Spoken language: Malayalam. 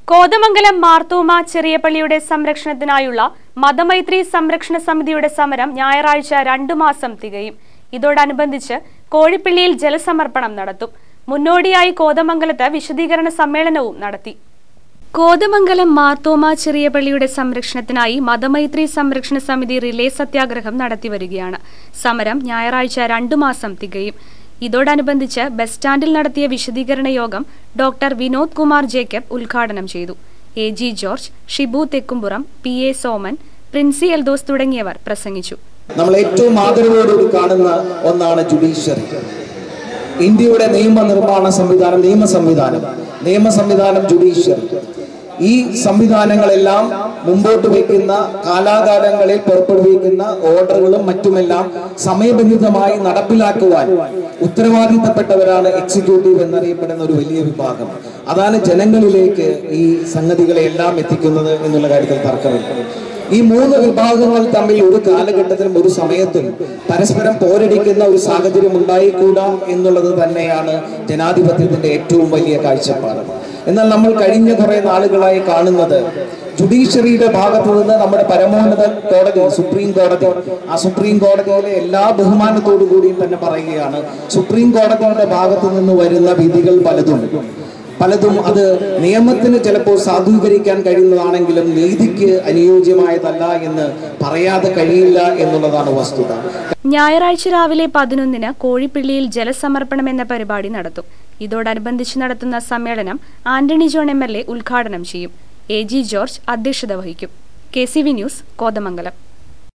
കോതമംഗലം മാർത്തോമ ചെറിയപള്ളിയുടെ സംരക്ഷണത്തിനായുള്ള മതമൈത്രി സംരക്ഷണ സമിതിയുടെ സമരം ഞായറാഴ്ച രണ്ടു മാസം തികയും ഇതോടനുബന്ധിച്ച് കോഴിപ്പള്ളിയിൽ ജലസമർപ്പണം നടത്തും മുന്നോടിയായി കോതമംഗലത്ത് വിശദീകരണ സമ്മേളനവും നടത്തി കോതമംഗലം മാർത്തോമ ചെറിയപള്ളിയുടെ സംരക്ഷണത്തിനായി മതമൈത്രി സംരക്ഷണ സമിതി റിലേ സത്യാഗ്രഹം നടത്തിവരികയാണ് സമരം ഞായറാഴ്ച രണ്ടു മാസം തികയും ഇതോടനുബന്ധിച്ച് ബസ് സ്റ്റാൻഡിൽ നടത്തിയ വിശദീകരണ യോഗം ഡോക്ടർ വിനോദ് കുമാർ ജേക്കബ് ഉദ്ഘാടനം ചെയ്തു A G George Shibu Thekkumpuram P A Soman Princy Eldhose തുടങ്ങിയവർ പ്രസംഗിച്ചു നമ്മൾ ഏറ്റവും ആദരവോടുകൂടി കാണുന്ന ഒന്നാണ് ജുഡീഷ്യറി ഇന്ത്യയുടെ നിയമനിർമ്മാണ സംവിധാനം നിയമ സംവിധാനം നിയമ സംവിധാനം ജുഡീഷ്യറി ഈ സംവിധാനങ്ങളെല്ലാം മുമ്പോട്ട് വയ്ക്കുന്ന കാലാകാലങ്ങളിൽ പുറപ്പെടുവിക്കുന്ന ഓർഡറുകളും മറ്റുമെല്ലാം സമയബന്ധിതമായി നടപ്പിലാക്കുവാൻ ഉത്തരവാദിത്തപ്പെട്ടവരാണ് എക്സിക്യൂട്ടീവ് എന്നറിയപ്പെടുന്ന ഒരു വലിയ വിഭാഗം അതാണ് ജനങ്ങളിലേക്ക് ഈ സംഗതികളെ എല്ലാം എത്തിക്കുന്നത് എന്നുള്ള കാര്യത്തിൽ തർക്കമില്ല ഈ മൂന്ന് വിഭാഗങ്ങൾ തമ്മിൽ ഒരു കാലഘട്ടത്തിലും ഒരു സമയത്തും പരസ്പരം പോരടിക്കുന്ന ഒരു സാഹചര്യം ഉണ്ടായിക്കൂടാ എന്നുള്ളത് തന്നെയാണ് ജനാധിപത്യത്തിന്റെ ഏറ്റവും വലിയ കാഴ്ചപ്പാട് എന്നാൽ നമ്മൾ കഴിഞ്ഞ കുറെ നാളുകളായി കാണുന്നത് ജുഡീഷ്യറിയുടെ ഭാഗത്തു നിന്ന് നമ്മുടെ പരമോന്നത കോടതി സുപ്രീം കോടതി ആ സുപ്രീം കോടതിയിലെ എല്ലാ ബഹുമാനത്തോടു കൂടിയും തന്നെ പറയുകയാണ് സുപ്രീം കോടതിയുടെ ഭാഗത്തു നിന്ന് വരുന്ന വിധികൾ പലതും പലതും അത് നിയമത്തിന് ചിലപ്പോൾ സാധൂകരിക്കാൻ കഴിയുന്നതാണെങ്കിലും നീതിക്ക് അനുയോജ്യമായതല്ല എന്ന് പറയാതെ കഴിയില്ല എന്നുള്ളതാണ് വസ്തുത ഞായറാഴ്ച രാവിലെ പതിനൊന്നിന് കോഴിപ്പള്ളിയിൽ ജലസമർപ്പണം എന്ന പരിപാടി നടത്തും ഇതോടനുബന്ധിച്ച് നടത്തുന്ന സമ്മേളനം Antony John M L A ഉദ്ഘാടനം ചെയ്യും എ ജി ജോർജ് അധ്യക്ഷത വഹിക്കും K C V news Kothamangalam